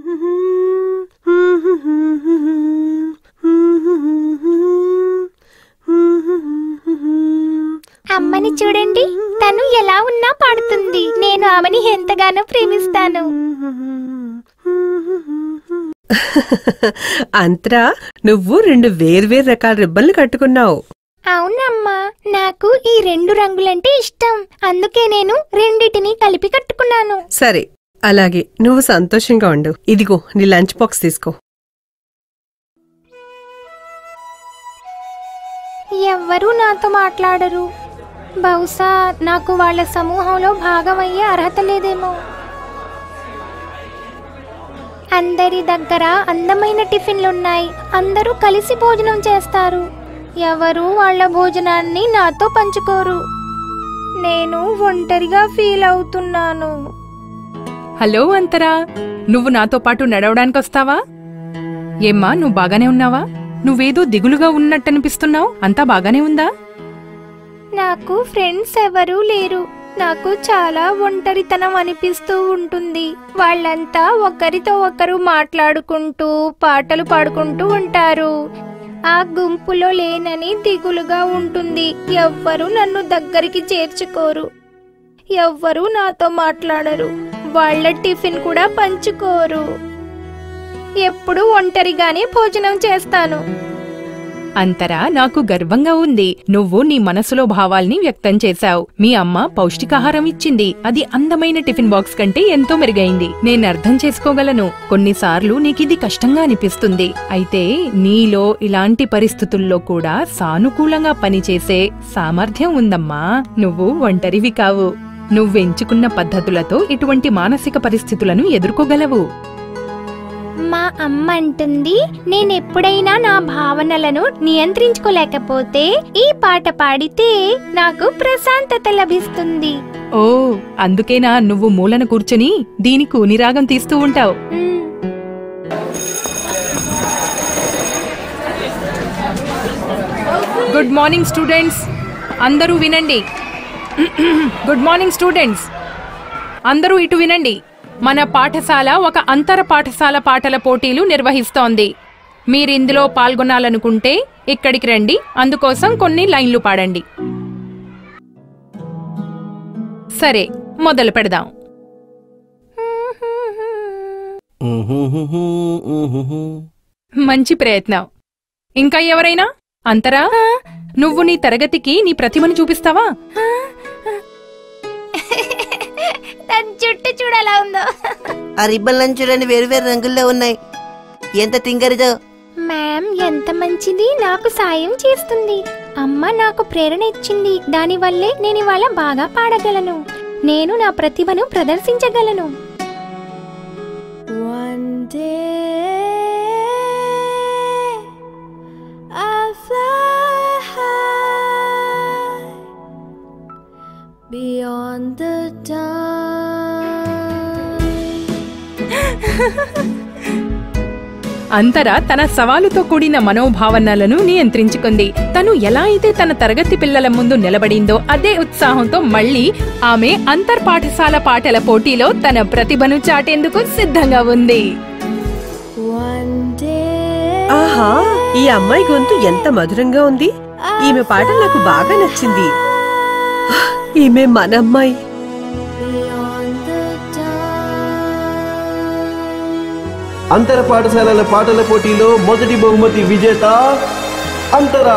అమ్మని చూడండి తను ఎలా ఉన్నా పాడుతుంది నేను ఆమెని ఎంతగానో ప్రేమిస్తాను అంతరా నువ్వు రెండు వేర్వేరు రకాల రిబ్బన్లు కట్టుకున్నావు అవునమ్మా నాకు ఈ రెండు రంగులంటే ఇష్టం అందుకే నేను రెండిటిని కలిపి కట్టుకున్నాను సరే అలాగే నువ్వు సంతోషంగా ఉండు ఇదిగో నీ లంచ్ బాక్స్ తీసుకో ఎవ్వరూ నాతో మాట్లాడరు బహుశా నాకు వాళ్ళ సమూహంలో భాగమయ్యే అర్హత లేదేమో అందరి దగ్గర అందమైన టిఫిన్లున్నాయి అందరూ కలిసి భోజనం చేస్తారు ఎవరు వాళ్ళ భోజనాన్ని నాతో పంచుకోరు నేను ఒంటరిగా ఫీల్ అవుతున్నాను హలో అంతరా నువ్వు నాతో పాటు నడవడానికి వస్తావా ఏమ్మా నువ్వు బాగానే ఉన్నావా నువ్వేదో దిగులుగా ఉన్నట్టనిపిస్తున్నావు అంతా బాగానే ఉందా నాకు ఫ్రెండ్స్ ఎవరూ లేరు నాకు చాలా ఒంటరితనం అనిపిస్తూ ఉంటుంది వాళ్ళంతా ఒకరితో ఒకరు మాట్లాడుకుంటూ పాటలు పాడుకుంటూ ఉంటారు ఆ గుంపులో లేనని దిగులుగా ఉంటుంది ఎవ్వరూ నన్ను దగ్గరికి చేర్చుకోరు ఎవ్వరూ నాతో మాట్లాడరు వాళ్ళ టిఫిన్ కూడా పంచుకోరు ఎప్పుడూ ఒంటరిగానే భోజనం చేస్తాను అంతరా నాకు గర్వంగా ఉంది నువ్వు నీ మనసులో భావాల్ని వ్యక్తం చేశావు మీ అమ్మ పౌష్టికాహారం ఇచ్చింది అది అందమైన టిఫిన్ బాక్స్ కంటే ఎంతో మెరుగైంది నేను అర్థం చేసుకోగలను కొన్నిసార్లు నీకిది కష్టంగా అనిపిస్తుంది అయితే నీలో ఇలాంటి పరిస్థితుల్లో కూడా సానుకూలంగా పనిచేసే సామర్థ్యం ఉందమ్మా నువ్వు ఒంటరివి కావు నువ్వెంచుకున్న పద్ధతులతో ఇటువంటి మానసిక పరిస్థితులను ఎదుర్కోగలవు మా అమ్మ అంటుంది నేనెప్పుడైనా నా భావనలను నియంత్రించుకోలేకపోతే ఈ పాట పాడితే నాకు ప్రశాంతత లభిస్తుంది ఓ అందుకేనా నువ్వు మూలన కూర్చుని దీని కూనిరాగం తీస్తూ ఉంటావు మ్, గుడ్ మార్నింగ్ స్టూడెంట్స్ అందరూ వినండి గుడ్ మార్నింగ్ స్టూడెంట్స్ అందరూ ఇటు వినండి మన పాఠశాల ఒక అంతర పాఠశాల పాటల పోటీలు నిర్వహిస్తోంది మీరిందులో పాల్గొనాలనుకుంటే ఇక్కడికి రండి అందుకోసం కొన్ని లైన్లు పాడండి సరే మొదలు పెడదాం మంచి ప్రయత్నం ఇంకా ఎవరైనా అంతరా నువ్వు నీ తరగతికి నీ ప్రతిభను చూపిస్తావా తన జుట్టు చూడలా ఉందో ఆ రిబ్బన్లను చూడండి వేరు వేరు రంగుల్లో ఉన్నాయి ఎంత తింగరిదో మ్యామ్ ఎంత మంచిది నాకు సాయం చేస్తుంది అమ్మ నాకు ప్రేరణ ఇచ్చింది దానివల్లే నేను ఇవాళ బాగా పాడగలను నేను నా ప్రతిభను ప్రదర్శించగలను One day I'll fly high beyond the time. అంతరా తన సవాలుతో కూడిన మనోభావనలను నియంత్రించుకుంది తను ఎలా అయితే తన తరగతి పిల్లల ముందు నిలబడిందో అదే ఉత్సాహంతో మళ్ళీ ఆమె అంతర్ పాఠశాల పాటల పోటీలో తన ప్రతిభను చాటేందుకు సిద్ధంగా ఉంది One day ఆహా ఈ అమ్మాయి గొంతు ఎంత మధురంగా ఉంది ఈమె పాట నాకు బాగా నచ్చింది ఈమె మన అమ్మాయి beyond the time. అంతర పాఠశాలల పాటల పోటీలో మొదటి బహుమతి విజేత అంతరా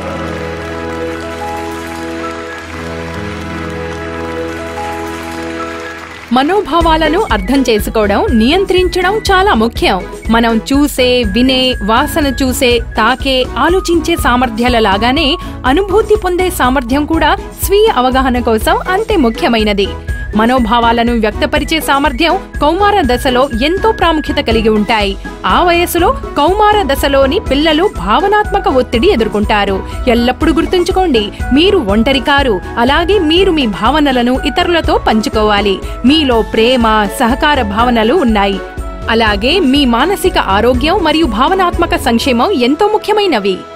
మనోభావాలను అర్థం చేసుకోవడం నియంత్రించడం చాలా ముఖ్యం మనం చూసే వినే వాసన చూసే తాకే ఆలోచించే సామర్థ్యాల లాగానే అనుభూతి పొందే సామర్థ్యం కూడా స్వీయ అవగాహన కోసం అంతే ముఖ్యమైనది మనోభావాలను వ్యక్తపరిచే సామర్థ్యం కౌమార దశలో ఎంతో ప్రాముఖ్యత కలిగి ఉంటాయి ఆ వయసులో కౌమార దశలోని పిల్లలు భావనాత్మక ఒత్తిడి ఎదుర్కొంటారు ఎల్లప్పుడూ గుర్తుంచుకోండి మీరు ఒంటరి కారు అలాగే మీరు మీ భావనలను ఇతరులతో పంచుకోవాలి మీలో ప్రేమ సహకార భావనలు ఉన్నాయి అలాగే మీ మానసిక ఆరోగ్యం మరియు భావనాత్మక సంక్షేమం ఎంతో ముఖ్యమైనవి